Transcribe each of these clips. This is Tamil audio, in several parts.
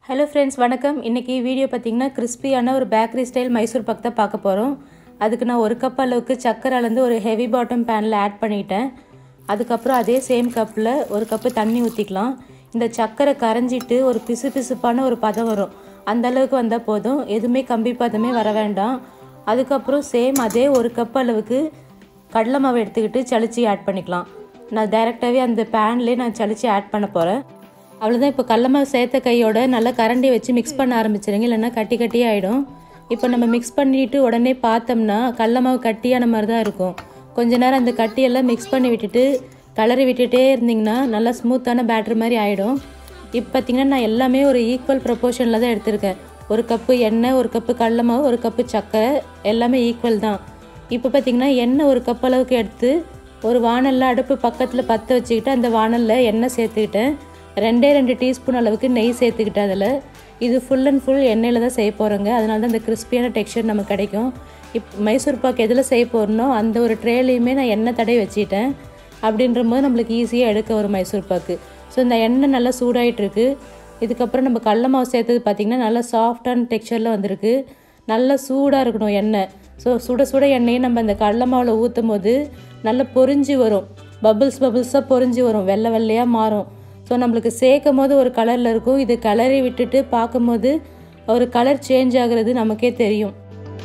ஹலோ ஃப்ரெண்ட்ஸ் வணக்கம் இன்றைக்கி வீடியோ பார்த்தீங்கன்னா கிறிஸ்பியான ஒரு பேக்கரி ஸ்டைல் மைசூர் பாக் தான் பார்க்க போகிறோம் அதுக்கு நான் ஒரு கப் அளவுக்கு சக்கரை அளந்து ஒரு ஹெவி பாட்டம் பேனில் ஆட் பண்ணிட்டேன் அதுக்கப்புறம் அதே சேம் கப்பில் ஒரு கப்பு தண்ணி ஊற்றிக்கலாம் இந்த சக்கரை கரைஞ்சிட்டு ஒரு பிசு பிசுப்பான ஒரு பதம் வரும் அந்த அளவுக்கு வந்தால் போதும் எதுவுமே கம்பி பதமே வர வேண்டாம் அதுக்கப்புறம் சேம் அதே ஒரு கப் அளவுக்கு கடலை மாவு எடுத்துக்கிட்டு சளிச்சு ஆட் பண்ணிக்கலாம் நான் டைரெக்டாகவே அந்த பேன்லேயே நான் சளிச்சு ஆட் பண்ண போகிறேன் அவ்வளோதான் இப்போ கடல மாவு சேர்த்த கையோட நல்லா கரண்டி வச்சு மிக்ஸ் பண்ண ஆரம்பிச்சிருங்க இல்லைன்னா கட்டி கட்டி ஆகிடும் இப்போ நம்ம மிக்ஸ் பண்ணிட்டு உடனே பார்த்தோம்னா கடல மாவு கட்டியான மாதிரி தான் இருக்கும் கொஞ்ச நேரம் அந்த கட்டியெல்லாம் மிக்ஸ் பண்ணி விட்டுட்டு கலரி விட்டுட்டே இருந்தீங்கன்னா நல்லா ஸ்மூத்தான பேட்டர் மாதிரி ஆகிடும் இப்போ பார்த்தீங்கன்னா நான் எல்லாமே ஒரு ஈக்குவல் ப்ரொப்போர்ஷனில் தான் எடுத்திருக்கேன் ஒரு கப்பு எண்ணெய் ஒரு கப்பு கடல மாவு ஒரு கப்பு சக்கரை எல்லாமே ஈக்குவல் தான் இப்போ பார்த்தீங்கன்னா எண்ணெய் ஒரு கப் அளவுக்கு எடுத்து ஒரு வானலில் அடுப்பு பக்கத்தில் பற்ற வச்சுக்கிட்டு அந்த வானலில் எண்ணெய் சேர்த்துக்கிட்டேன் ரெண்டே ரெண்டு டீஸ்பூன் அளவுக்கு நெய் சேர்த்துக்கிட்டேன் அதில் இது ஃபுல் அண்ட் ஃபுல் எண்ணெயில் தான் செய்ய போகிறோங்க அதனால தான் அந்த கிறிஸ்பியான டெக்ஸ்சர் நமக்கு கிடைக்கும் இப் மைசூர் பாக் எதில் செய்ய போகிறனோ அந்த ஒரு ட்ரேலையுமே நான் எண்ணெய் தடவி வச்சுட்டேன் அப்படின்ற போது நம்மளுக்கு ஈஸியாக எடுக்க வரும் மைசூர் பாக்கு ஸோ இந்த எண்ணெய் நல்லா சூடாயிட்ருக்கு இதுக்கப்புறம் நம்ம கடல மாவு சேர்த்தது பார்த்திங்கன்னா நல்லா சாஃப்டான டெக்ஸ்சரில் வந்திருக்கு நல்லா சூடாக இருக்கணும் எண்ணெய் ஸோ சுட சுட எண்ணெயை நம்ம அந்த கடல மாவில் ஊற்றும் போது நல்லா பொறிஞ்சு வரும் பபிள்ஸ் பபிள்ஸாக பொறிஞ்சு வரும் வெள்ளை வெள்ளையாக மாறும் ஸோ நம்மளுக்கு சேர்க்கும் போது ஒரு கலரில் இருக்கும் இது கலரை விட்டுட்டு பார்க்கும்போது ஒரு கலர் சேஞ்ச் ஆகுறது நமக்கே தெரியும்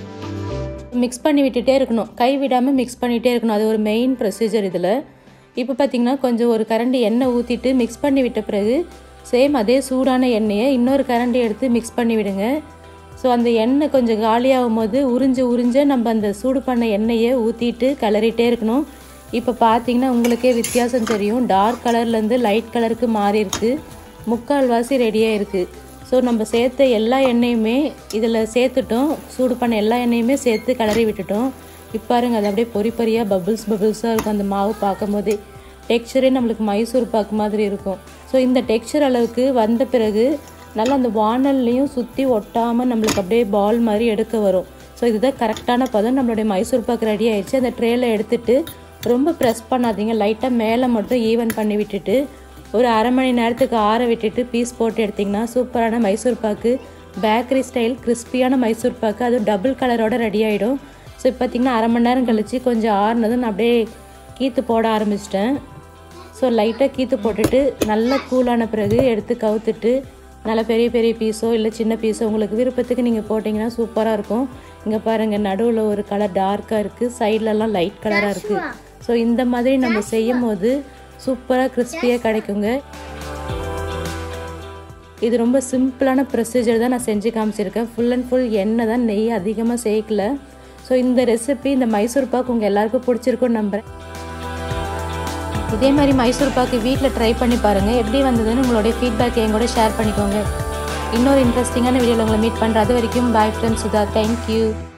மிக்ஸ் பண்ணி விட்டுட்டே இருக்கணும் கை விடாமல் மிக்ஸ் பண்ணிகிட்டே இருக்கணும் அது ஒரு மெயின் ப்ரொசீஜர் இதில் இப்போ பார்த்திங்கன்னா கொஞ்சம் ஒரு கரண்டி எண்ணெய் ஊற்றிட்டு மிக்ஸ் பண்ணி விட்ட பிறகு சேம் அதே சூடான எண்ணெயை இன்னொரு கரண்டி எடுத்து மிக்ஸ் பண்ணி விடுங்க ஸோ அந்த எண்ணெய் கொஞ்சம் காலியாகும் போது உறிஞ்சு உறிஞ்ச நம்ம அந்த சூடு பண்ண எண்ணெயை ஊற்றிட்டு கிளறிட்டே இருக்கணும் இப்போ பார்த்தீங்கன்னா உங்களுக்கே வித்தியாசம் தெரியும் டார்க் கலர்லேருந்து லைட் கலருக்கு மாறி இருக்குது முக்கால்வாசி ரெடியாக இருக்குது ஸோ நம்ம சேர்த்த எல்லா எண்ணெயுமே இதில் சேர்த்துட்டோம் சூடு பண்ண எல்லா எண்ணெயுமே சேர்த்து கிளறி விட்டுட்டோம் இப்போ பாருங்க அது அப்படியே பொறி பொறியாக பபுள்ஸ் பபுள்ஸாக இருக்கும் அந்த மாவு பார்க்கும் போதே டெக்ஸ்சரே நம்மளுக்கு மைசூர் பாக்கு மாதிரி இருக்கும் ஸோ இந்த டெக்ஸ்சர் அளவுக்கு வந்த பிறகு நல்லா அந்த வானல்லையும் சுற்றி ஒட்டாமல் நம்மளுக்கு அப்படியே பால் மாதிரி எடுக்க வரும் ஸோ இதுதான் கரெக்டான பதம் நம்மளுடைய மைசூர் பாக்கு ரெடி ஆயிடுச்சு அந்த ட்ரேயில் எடுத்துட்டு ரொம்ப ப்ரெஸ் பண்ணாதீங்க லைட்டாக மேலே மட்டும் ஈவன் பண்ணி விட்டுட்டு ஒரு அரை மணி நேரத்துக்கு ஆற விட்டுட்டு பீஸ் போட்டு எடுத்திங்கன்னா சூப்பரான மைசூர் பாக்கு பேக்கரி ஸ்டைல் கிறிஸ்பியான மைசூர் பாக்கு அதுவும் டபுள் கலரோட ரெடி ஆகிடும் ஸோ இப்போ பார்த்திங்கன்னா அரை மணி நேரம் கழித்து கொஞ்சம் ஆறுனதும் நான் அப்படியே கீத்து போட ஆரம்பிச்சிட்டேன் ஸோ லைட்டாக கீத்து போட்டுட்டு நல்லா கூலான பிறகு எடுத்து கவுத்துட்டு நல்லா பெரிய பெரிய பீஸோ இல்லை சின்ன பீஸோ உங்களுக்கு விருப்பத்துக்கு நீங்கள் போட்டிங்கன்னா சூப்பராக இருக்கும் இங்கே பாருங்கள் நடுவில் ஒரு கலர் டார்க்காக இருக்குது சைட்லலாம் லைட் கலராக இருக்குது ஸோ இந்த மாதிரி நம்ம செய்யும் போது சூப்பராக கிறிஸ்பியாக கிடைக்குங்க இது ரொம்ப சிம்பிளான ப்ரொசீஜர் தான் நான் செஞ்சு காமிச்சிருக்கேன் ஃபுல் அண்ட் ஃபுல் எண்ணெய் தான் நெய் அதிகமாக சேர்க்கல ஸோ இந்த ரெசிபி இந்த மைசூர் பாக் உங்கள் எல்லாருக்கும் பிடிச்சிருக்குன்னு நம்புகிறேன் இதே மாதிரி மைசூர் பாக்கு வீட்டில் ட்ரை பண்ணி பாருங்கள் எப்படி வந்ததுன்னு உங்களுடைய ஃபீட்பேக் என் கூட ஷேர் பண்ணிக்கோங்க இன்னொரு இன்ட்ரெஸ்டிங்கான வீடியோவில் உங்களை மீட் பண்ணுற அது வரைக்கும் பாய் ஃப்ரெண்ட்ஸ் சுதா தேங்க்யூ